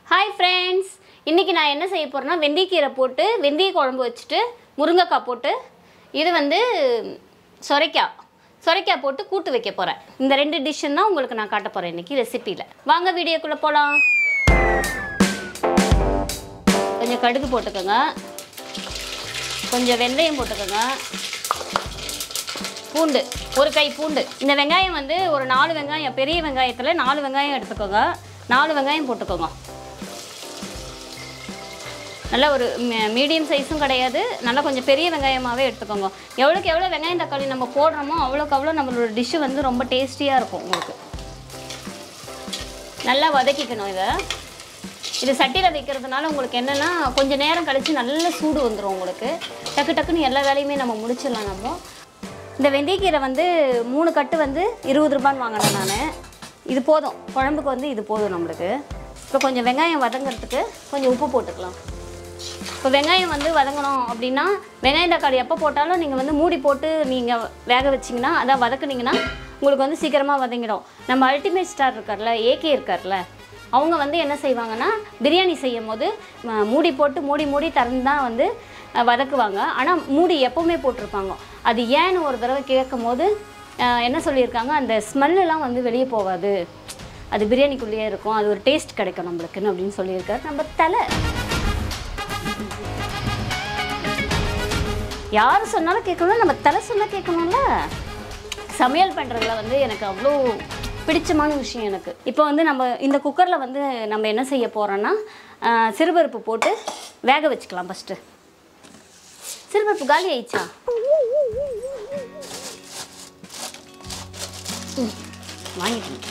hi friends இன்றைக்கி நான் என்ன செய்ய போகிறேன்னா வெந்தயக்கீரை போட்டு வெந்தய குழம்பு வச்சுட்டு முருங்கைக்காய் போட்டு இது வந்து சொரைக்காய் சொரைக்காய் போட்டு கூட்டு வைக்க போகிறேன் இந்த ரெண்டு டிஷ்ஷும் தான் உங்களுக்கு நான் காட்ட போகிறேன் இன்றைக்கி ரெசிப்பியில் வாங்க வீடியோக்குள்ளே போகலாம் கொஞ்சம் கடுகு போட்டுக்கோங்க கொஞ்சம் வெந்தயம் போட்டுக்கோங்க பூண்டு ஒரு கை பூண்டு இந்த வெங்காயம் வந்து ஒரு நாலு வெங்காயம் பெரிய வெங்காயத்தில் நாலு வெங்காயம் எடுத்துக்கோங்க நாலு வெங்காயம் போட்டுக்கோங்க நல்ல ஒரு மீடியம் சைஸும் கிடையாது நல்லா கொஞ்சம் பெரிய வெங்காயமாகவே எடுத்துக்கோங்க எவ்வளோக்கு எவ்வளோ வெங்காயம் தக்காளி நம்ம போடுறோமோ அவ்வளோக்கு அவ்வளோ நம்மளோட டிஷ்ஷு வந்து ரொம்ப டேஸ்டியாக இருக்கும் உங்களுக்கு நல்லா வதக்கிக்கணும் இதை இது சட்டியில் வைக்கிறதுனால உங்களுக்கு என்னென்னா கொஞ்சம் நேரம் கழித்து நல்ல சூடு வந்துடும் உங்களுக்கு டக்கு டக்குன்னு எல்லா வேலையுமே நம்ம முடிச்சிடலாம் நம்ம இந்த வெந்தயக்கீரை வந்து மூணு கட்டு வந்து இருபது ரூபான்னு வாங்கினேன் நான் இது போதும் குழம்புக்கு வந்து இது போதும் நம்மளுக்கு இப்போ கொஞ்சம் வெங்காயம் வதங்கிறதுக்கு கொஞ்சம் உப்பு போட்டுக்கலாம் இப்போ வெங்காயம் வந்து வதங்கணும் அப்படின்னா வெங்காயம் தக்காளி எப்போ போட்டாலும் நீங்கள் வந்து மூடி போட்டு நீங்கள் வேக வச்சிங்கன்னா அதான் வதக்குனீங்கன்னா உங்களுக்கு வந்து சீக்கிரமாக வதங்கிடும் நம்ம அல்டிமேட் ஸ்டார் இருக்கார்ல ஏகே இருக்கார்ல அவங்க வந்து என்ன செய்வாங்கன்னா பிரியாணி செய்யும் போது ம- மூடி போட்டு மூடி மூடி திறந்து தான் வந்து அஹ், வதக்குவாங்க ஆனால் மூடி எப்போவுமே போட்டிருப்பாங்க அது ஏன்னு ஒரு தடவை கேட்கும் போது அஹ், என்ன சொல்லியிருக்காங்க அந்த ஸ்மெல்லாம் வந்து வெளியே போகாது அது பிரியாணிக்குள்ளேயே இருக்கும் அது ஒரு டேஸ்ட் கிடைக்கும் நம்மளுக்குன்னு அப்படின்னு சொல்லியிருக்காரு நம்ம தலை யார் சொன்னாலும் கேட்கணும் நம்ம தலை சொன்னால் கேட்கணும்ல சமையல் பண்ணுறதுல வந்து எனக்கு அவ்வளோ பிடிச்சமான விஷயம் எனக்கு இப்போ வந்து நம்ம இந்த குக்கரில் வந்து நம்ம என்ன செய்ய போகிறோன்னா ஆஹ், சிறுபருப்பு போட்டு வேக வச்சுக்கலாம் ஃபஸ்ட்டு சிறுபருப்பு காலி ஆயிடுச்சா ம், வாங்கிட்டேன்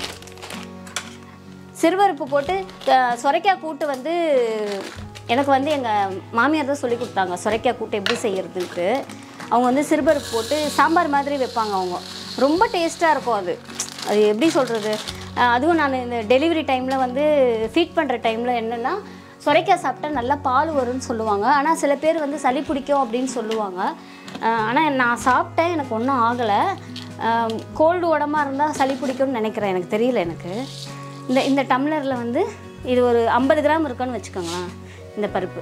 சிறுபருப்பு போட்டு அஹ், சொரைக்காய் கூட்டு வந்து எனக்கு வந்து எங்கள் மாமியார் தான் சொல்லி கொடுத்தாங்க சொரைக்காய் கூட்டு எப்படி செய்யறதுன்ட்டு அவங்க வந்து சிறுபருப்பு போட்டு சாம்பார் மாதிரி வைப்பாங்க அவங்க ரொம்ப டேஸ்ட்டாக இருக்கும் அது அது எப்படி சொல்கிறது அதுவும் நான் இந்த டெலிவரி டைமில் வந்து ஃபீட் பண்ணுற டைமில் என்னென்னா சொரைக்காய் சாப்பிட்டா நல்லா பால் வரும்னு சொல்லுவாங்க ஆனால் சில பேர் வந்து சளி பிடிக்கும் அப்படின்னு சொல்லுவாங்க ஆனால் நான் சாப்பிட்டேன் எனக்கு ஒன்றும் ஆகலை கோல்டு உடம்பா இருந்தால் சளி பிடிக்கும்னு நினைக்கிறேன் எனக்கு தெரியல எனக்கு இந்த இந்த டம்ளரில் வந்து இது ஒரு ஐம்பது கிராம் இருக்குன்னு வச்சுக்கோங்களேன் இந்த பருப்பு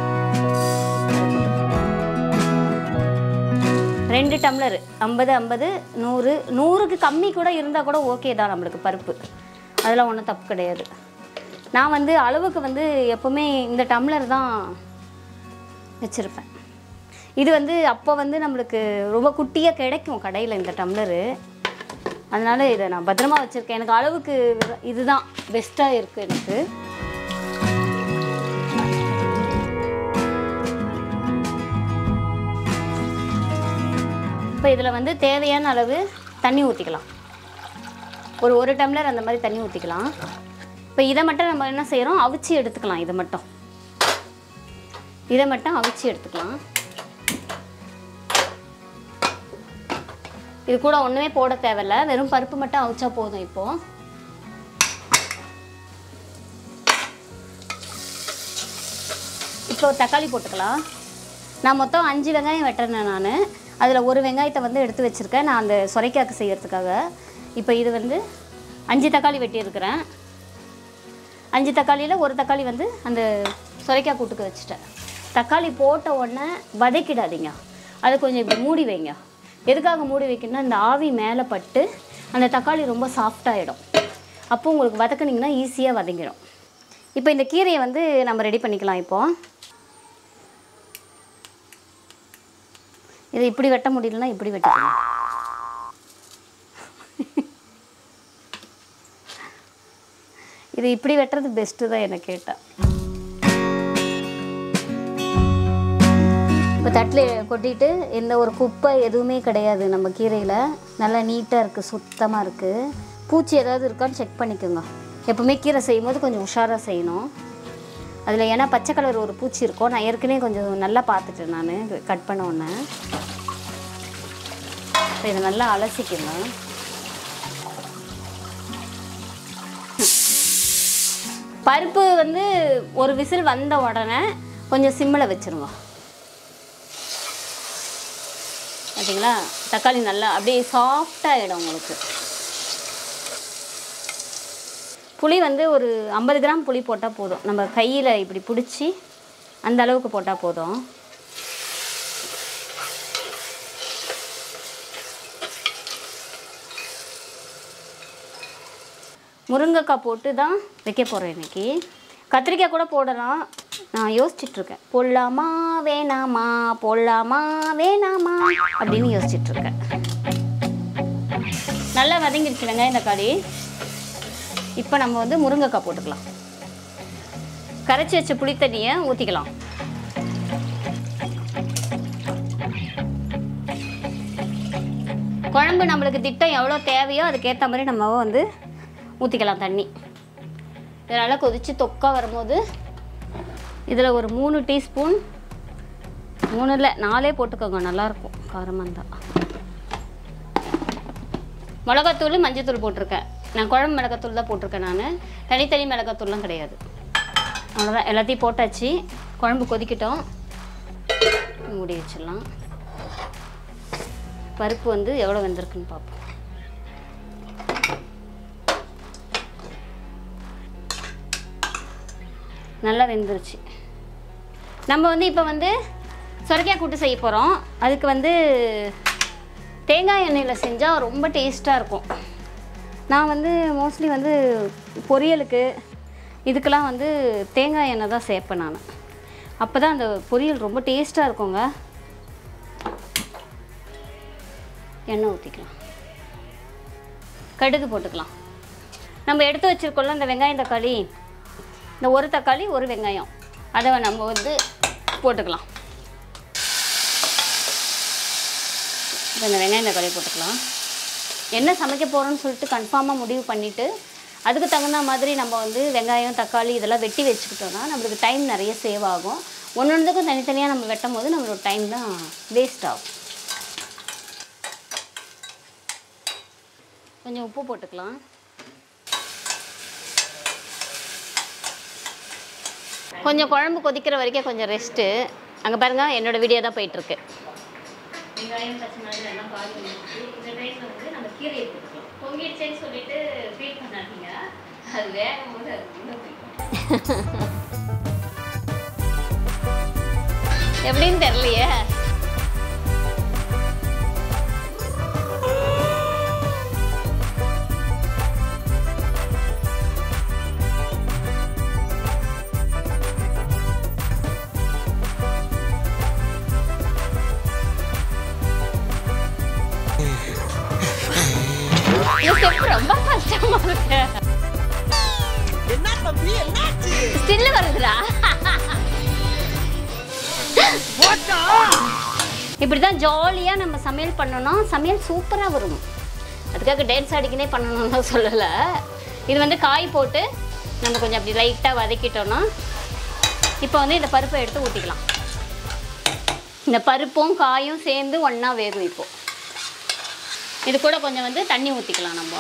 ரெண்டு டம்ளர் ஐம்பது ஐம்பது நூறு நூறுக்கு கம்மி கூட இருந்தால் கூட ஓகே தான் நம்மளுக்கு பருப்பு அதெல்லாம் ஒன்றும் தப்பு கிடையாது நான் வந்து அளவுக்கு வந்து எப்போவுமே இந்த டம்ளர் தான் வச்சுருப்பேன் இது வந்து அப்போ வந்து நம்மளுக்கு ரொம்ப குட்டியாக கிடைக்கும் கடையில் இந்த டம்ளரு அதனால் இதை நான் பத்திரமா வச்சுருக்கேன் எனக்கு அளவுக்கு இதுதான் பெஸ்ட்டாக இருக்குது எனக்கு இப்போ இதில் வந்து தேவையான அளவு தண்ணி ஊற்றிக்கலாம் ஒரு ஒரு டம்ளர் அந்த மாதிரி தண்ணி ஊற்றிக்கலாம் இப்போ இதை மட்டும் நம்ம என்ன செய்கிறோம் அவிச்சு எடுத்துக்கலாம் இதை மட்டும் இதை மட்டும் அவிச்சு எடுத்துக்கலாம் இது கூட ஒன்றுமே போட தேவையில்ல வெறும் பருப்பு மட்டும் அவிச்சா போதும் இப்போ இப்போ தக்காளி போட்டுக்கலாம் நான் மொத்தம் அஞ்சு வெங்காயம் வெட்டுறேன் நான் அதில் ஒரு வெங்காயத்தை வந்து எடுத்து வச்சுருக்கேன் நான் அந்த சொரைக்காக்கு செய்யறதுக்காக இப்போ இது வந்து அஞ்சு தக்காளி வெட்டியிருக்கிறேன் அஞ்சு தக்காளியில் ஒரு தக்காளி வந்து அந்த சொரைக்காய் கூட்டுக்கு வச்சுட்டேன் தக்காளி போட்ட உடனே வதக்கிடாதீங்க அதை கொஞ்சம் இப்படி மூடி வைங்க எதுக்காக மூடி வைக்கணும்னா இந்த ஆவி மேலே பட்டு அந்த தக்காளி ரொம்ப சாஃப்டாகிடும் அப்போ உங்களுக்கு வதக்குனீங்கன்னா ஈஸியாக வதங்கிடும் இப்போ இந்த கீரையை வந்து நம்ம ரெடி பண்ணிக்கலாம் இப்போது இதை இப்படி வெட்ட முடியலன்னா இப்படி வெட்டிக்கலாம் இது இப்படி வெட்டுறது பெஸ்ட்டு தான் எனக்கு கேட்டால் இப்போ தட்டில் கொட்டிட்டு எந்த ஒரு குப்பை எதுவுமே கிடையாது நம்ம கீரையில் நல்லா நீட்டாக இருக்குது சுத்தமாக இருக்குது பூச்சி ஏதாவது இருக்கான்னு செக் பண்ணிக்கோங்க எப்போவுமே கீரை செய்யும் போது கொஞ்சம் உஷாராக செய்யணும் அதில் ஏன்னா பச்சை கலர் ஒரு பூச்சி இருக்கும் நான் ஏற்கனவே கொஞ்சம் நல்லா பார்த்துட்டேன் நான் கட் பண்ண உடனே இப்போ இதை நல்லா அலசிக்கணும் பருப்பு வந்து ஒரு விசில் வந்த உடனே கொஞ்சம் சிம்மில் வச்சுருங்க பார்த்தீங்களா தக்காளி நல்லா அப்படியே சாஃப்டாகிடும் உங்களுக்கு புளி வந்து ஒரு ஐம்பது கிராம் புளி போட்டால் போதும் நம்ம கையில் இப்படி பிடிச்சி அந்த அளவுக்கு போட்டால் போதும் முருங்கைக்காய் போட்டு தான் வைக்க போகிறேன் இன்னைக்கு கத்திரிக்காய் கூட போடலாம் நான் யோசிச்சுட்டு இருக்கேன் போடலாமா வேணாமா போடலாமா வேணாமா அப்படின்னு யோசிச்சுட்டு இருக்கேன் நல்லா வதங்கிடுச்சு வெங்காயம் தக்காளி இப்போ நம்ம வந்து முருங்கைக்காய் போட்டுக்கலாம் கரைச்சி வச்ச புளித்தண்ணியை ஊற்றிக்கலாம் குழம்பு நம்மளுக்கு திட்டம் எவ்வளோ தேவையோ அதுக்கேற்ற மாதிரி நம்ம வந்து ஊற்றிக்கலாம் தண்ணி இது நல்லா கொதித்து தொக்கா வரும்போது இதில் ஒரு மூணு டீஸ்பூன் மூணு இல்லை நாலே போட்டுக்கோங்க நல்லாயிருக்கும் காரமாக இருந்தால் மிளகாத்தூள் மஞ்சத்தூள் போட்டிருக்கேன் நான் குழம்பு மிளகாத்தூள் தான் போட்டிருக்கேன் நான் தனித்தனி மிளகாத்தூள்லாம் கிடையாது அவ்வளோதான் எல்லாத்தையும் போட்டாச்சு குழம்பு கொதிக்கட்டும் மூடி வச்சிடலாம் பருப்பு வந்து எவ்வளோ வெந்திருக்குன்னு பார்ப்போம் நல்லா வெந்துருச்சு நம்ம வந்து இப்போ வந்து சொரக்காய் கூட்டு செய்ய போகிறோம் அதுக்கு வந்து தேங்காய் எண்ணெயில் செஞ்சால் ரொம்ப டேஸ்ட்டாக இருக்கும் நான் வந்து மோஸ்ட்லி வந்து பொரியலுக்கு இதுக்கெல்லாம் வந்து தேங்காய் எண்ணெய் தான் சேர்ப்பேன் நான் அப்போ தான் அந்த பொரியல் ரொம்ப டேஸ்ட்டாக இருக்குங்க எண்ணெய் ஊற்றிக்கலாம் கடுகு போட்டுக்கலாம் நம்ம எடுத்து வச்சுருக்கோம்ல இந்த வெங்காயம் தக்காளி இந்த ஒரு தக்காளி ஒரு வெங்காயம் அதை நம்ம வந்து போட்டுக்கலாம் இப்போ இந்த வெங்காயம் தக்காளி போட்டுக்கலாம் என்ன சமைக்க போகிறோம்னு சொல்லிட்டு கன்ஃபார்மாக முடிவு பண்ணிவிட்டு அதுக்கு தகுந்த மாதிரி நம்ம வந்து வெங்காயம் தக்காளி இதெல்லாம் வெட்டி வச்சுக்கிட்டோம்னா நம்மளுக்கு டைம் நிறைய சேவ் ஆகும் ஒன்று ஒன்றுக்கும் தனித்தனியாக நம்ம வெட்டும் போது நம்மளோட டைம் தான் வேஸ்ட் ஆகும் கொஞ்சம் உப்பு போட்டுக்கலாம் கொஞ்சம் குழம்பு கொதிக்கிற வரைக்கும் கொஞ்சம் ரெஸ்ட்டு அங்கே பாருங்க என்னோட வீடியோ தான் போயிட்டுருக்கு வெங்காயம் பச்சை மிளகாய் எல்லாம் காய் வந்துருச்சு இந்த டைமில் வந்து நம்ம கீரையை போட்டுக்கலாம் பொங்கிடுச்சேன்னு சொல்லிட்டு ஃபீல் பண்ணாதீங்க அது வேகும் போது அது உள்ள போய்க்கும் எப்படின்னு தெரியலையே இந்த ஸ்டெப் ரொம்ப கஷ்டமா இருக்கு என்ன தம்பி என்னாச்சு ஸ்டில் வருதுடா போட்டா இப்படி தான் ஜாலியாக நம்ம சமையல் பண்ணோம்னா சமையல் சூப்பராக வரும் அதுக்காக டான்ஸ் ஆடிக்கினே பண்ணணும்னு சொல்லலை இது வந்து காய் போட்டு நம்ம கொஞ்சம் அப்படி லைட்டாக வதக்கிட்டோம்னா இப்போ வந்து இந்த பருப்பை எடுத்து ஊற்றிக்கலாம் இந்த பருப்பும் காயும் சேர்ந்து ஒன்றா வேகும் இப்போ இது கூட கொஞ்சம் வந்து தண்ணி ஊற்றிக்கலாம் நம்ம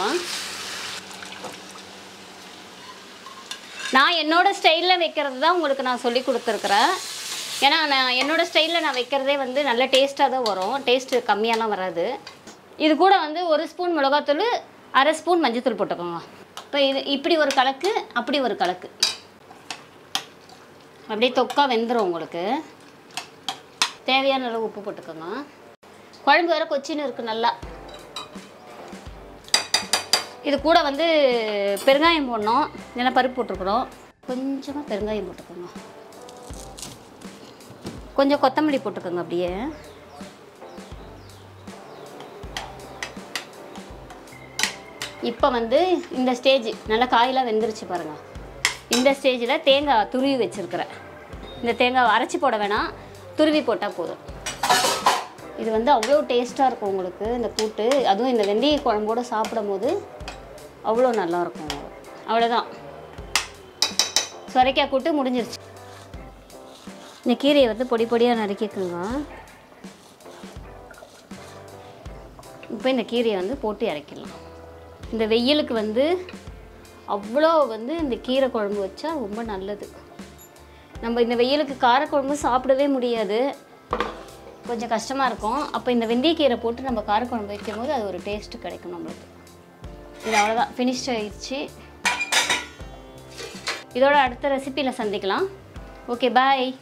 நான் என்னோட ஸ்டைலில் வைக்கிறது தான் உங்களுக்கு நான் சொல்லி கொடுத்துருக்குறேன் ஏன்னா நான் என்னோட ஸ்டைலில் நான் வைக்கிறதே வந்து நல்ல டேஸ்ட்டாக தான் வரும் டேஸ்ட்டு கம்மியாலாம் வராது இது கூட வந்து ஒரு ஸ்பூன் மிளகாத்தூள் அரை ஸ்பூன் மஞ்சத்தூள் போட்டுக்கோங்க இப்போ இது இப்படி ஒரு கலக்கு அப்படி ஒரு கலக்கு அப்படியே தொக்கா வெந்துடும் உங்களுக்கு தேவையான அளவு உப்பு போட்டுக்கோங்க குழம்பு வேற கொச்சின்னு இருக்குது நல்லா இது கூட வந்து பெருங்காயம் போடணும் இல்லைன்னா பருப்பு போட்டிருக்கிறோம் கொஞ்சமாக பெருங்காயம் போட்டுக்கோங்க கொஞ்சம் கொத்தமல்லி போட்டுக்கோங்க அப்படியே இப்போ வந்து இந்த ஸ்டேஜ் நல்லா காயெல்லாம் வெந்துருச்சு பாருங்கள் இந்த ஸ்டேஜில் தேங்காய் துருவி வச்சுருக்கிறேன் இந்த தேங்காய் அரைச்சி போட வேணாம் துருவி போட்டால் போதும் இது வந்து அவ்வளோ டேஸ்ட்டாக இருக்கும் உங்களுக்கு இந்த கூட்டு அதுவும் இந்த வெந்தய குழம்போடு சாப்பிடும் போது அவ்வளோ நல்லாயிருக்கும் அவ்வளோதான் சுரைக்காய் கூட்டு முடிஞ்சிருச்சு இந்த கீரையை வந்து பொடி பொடியாக நறுக்கிக்குங்க இப்போ இந்த கீரையை வந்து போட்டு இறக்கிடலாம் இந்த வெயிலுக்கு வந்து அவ்வளோ வந்து இந்த கீரை குழம்பு வச்சா ரொம்ப நல்லது நம்ம இந்த வெயிலுக்கு காரக்குழம்பு சாப்பிடவே முடியாது கொஞ்சம் கஷ்டமாக இருக்கும் அப்போ இந்த வெந்தயக்கீரை போட்டு நம்ம காரக்குழம்பு வைக்கும் போது அது ஒரு டேஸ்ட்டு கிடைக்கும் நம்மளுக்கு இது அவ்வளோதான் ஃபினிஷ் ஆயிடுச்சு இதோட அடுத்த ரெசிப்பியில் சந்திக்கலாம் ஓகே பாய்